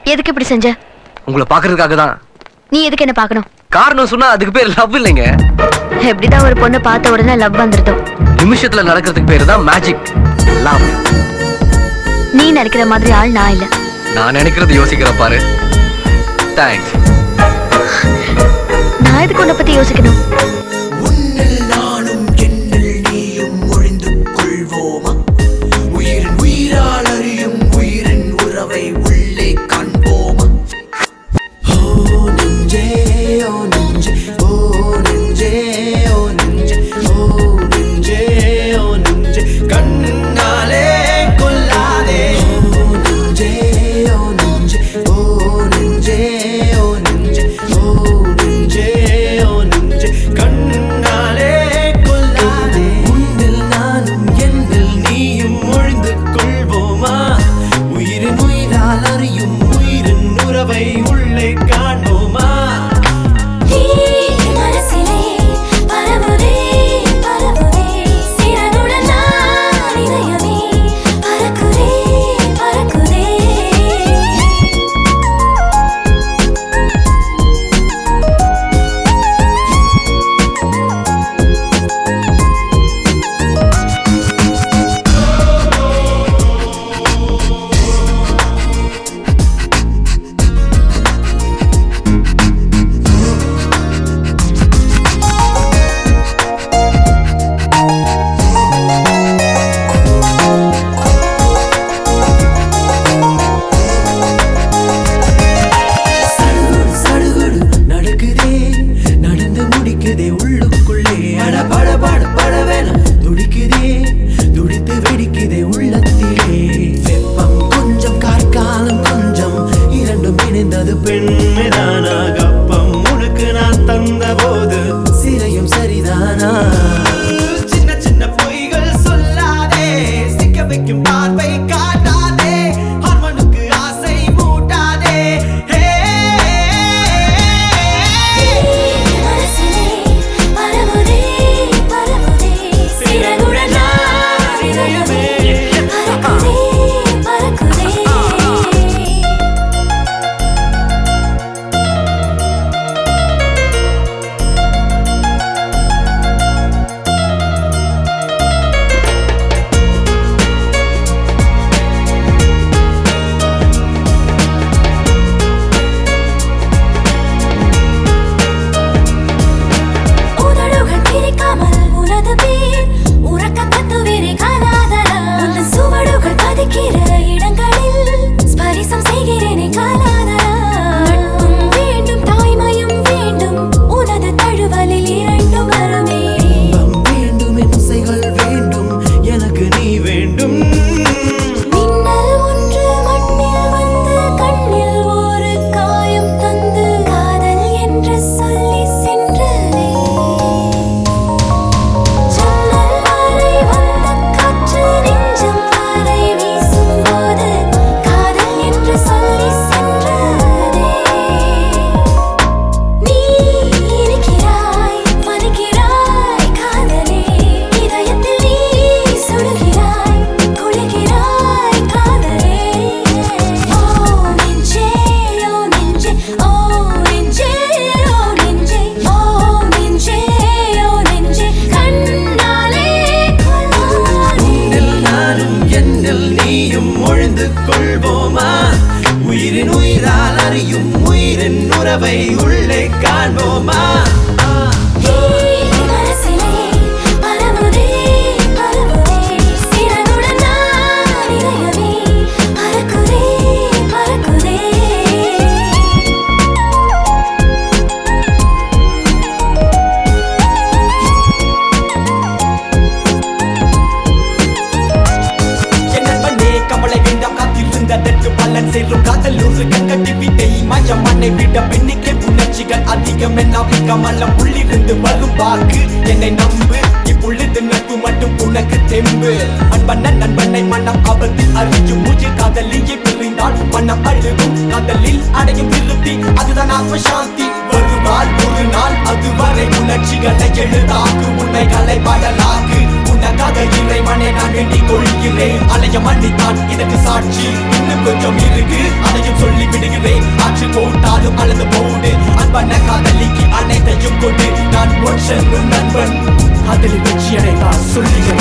எதுக்கு இப்படி செஞ்ச உங்களை பாக்குறதுக்காக தான் நீ எதுக்கு என்ன பார்க்கணும் காரணம் சொன்னா அதுக்கு பேர் லவ் இல்லைங்க எப்படிதான் ஒரு பொண்ணு பார்த்த உடனே லவ் வந்துருதோ நிமிஷத்துல நடக்கிறதுக்கு பேரு தான் மேஜிக் லவ் நீ நினைக்கிற மாதிரி ஆள் நான் இல்ல நான் நினைக்கிறது யோசிக்கிற பாரு தேங்க்ஸ் நான் எதுக்கு உன்னை பத்தி யோசிக்கணும் உன்னில் நானும் என்னில் நீயும் ஒழிந்து கொள்வோமா உயிரின் உயிரால் அறியும் உயிரின் உறவை உள்ளே காண்போமா ஓ நெஞ்சே ஓ நெஞ்சே ஓ நெஞ்சே ஓ நெஞ்சே ஓ நெஞ்சே ஓ நெஞ்சே கண்ணாலே கொல்லாதே ஓ நெஞ்சே ஓ நெஞ்சே ஓ நெஞ்சே ஓ நெஞ்சே ஓ நெஞ்சே ஓ நெஞ்சே கண்ணாலே கொல்லாதே உன்னில் நானும் என்னில் நீயும் ஒழிந்து கொள்வோமா உயிரின் உயிரால் அறியும் உயிரின் உறவை உள்ளே காண்போமா மனசிலே பரவுதே பரவுதே சிறகுடன் நான் இதயமே பறக்குதே பறக்குதே சடுகுடு சடுகுடு நடக்குதே நடந்து முடிக்குதே உள்ளுக்குள்ளே அட பட பட படவென துடிக்குதே துடித்து வெடிக்குதே உள்ளத்திலே வெப்பம் கொஞ்சம் காற்காலம் கொஞ்சம் இரண்டும் இணைந்தது பெண்மைதானா கப்பம் உனக்கு நான் தந்த போது சிறையும் சரிதானா சின்ன சின்ன பொய்கள் சொல்லாதே சிக்க வைக்கும் பார்வை காட்டாதே ஹார்மோனுக்கு ஆசை மூட்டாதே ஹே மனசிலே பரவுதே பரவுதே சிறகுடன் நான் இதயமே பறக்குதே பறக்குதே உதடுகள் பிரிக்காமல் உனது பேர் உறக்க கத்துவிரை காலாதரா உன் சுவடுகள் பதிக்கிற இடங்களில் ஸ்பரிசம் செய்கிறேனே காலாதரா நட்பும் வேண்டும் தாய்மையும் வேண்டும் உனது தழுவலில் இரண்டும் வருமே இன்பம் வேண்டும் இசைகள் வேண்டும் எனக்கு நீ வேண்டும் மின்னல் ஒன்று மண்ணில் வந்து கண்ணில் ஒரு காயம் தந்து காதல் என்று சொல்லி சென்றதே ஜன்னல் வரை வந்த காற்று நெஞ்சம் வரை வீசும்போது காதல் என்று சொல்லி சென்றதே நீ இருக்கிறாய் மதிக்கிறாய் காதலே இதயத்தில் நீ சுடுகிறாய் குளிக்கிறாய் காதலே ஓ நெஞ்சே ஓ நெஞ்சே ஓ நெஞ்சே ஓ நெஞ்சே ஓ நெஞ்சே ஓ நெஞ்சே கண்ணாலே கொல்லாதே உன்னில் நானும் என்னில் நீயும் ஒழிந்து கொள்வோமா உயிரின் உயிரால் அறியும் உயிரின் உறவை உள்ளே காண்போமா மனசிலே பரவுதே பரவுதே சிறகுடன் நான் இதயமே பறக்குதே பறக்குதே என் நண்பனே கவலை வேண்டாம் காத்திருந்ததற்கு பலன் சேரும் காதல் ஒரு கண்கட்டி விட்டை மயம் மண்ணை விட பெண்ணுக்கே உணர்ச்சிகள் அதிகம் என் கமலம் உள்ளிருந்து வரும் வாக்கு என்னை நம்பு இப்பொழுது நட்பு மட்டும் உனக்கு தெம்பு அன்பன நண்பனை மனம் ஆபத்தில் அறியும் மூச்சு காதலியை பிரிந்தால் மனம் அழுகும் காதலில் அடையும் திருப்தி அதுதான் ஆத்ம சாந்தி வருவாள் ஒரு நாள் அதுவரை உணர்ச்சிகளை எழுதாக்கு உண்மைகளை பாடலாக்கு உனக்காக இறைவனை நான் வேண்டிக் கொள்கிறேன் அலைய மன்னித்தான் இதற்கு சாட்சி இன்னும் கொஞ்சம் இருக்கு அதையும் சொல்லி விடுகிறேன் நாளும் அளந்து போடு அன்பான காதலிக்கு அனைத்தையும் கொடு நான் ஒற்றன் உன் நண்பன் அதில் வெற்றி அடைவார் சொல்லுகிறேன்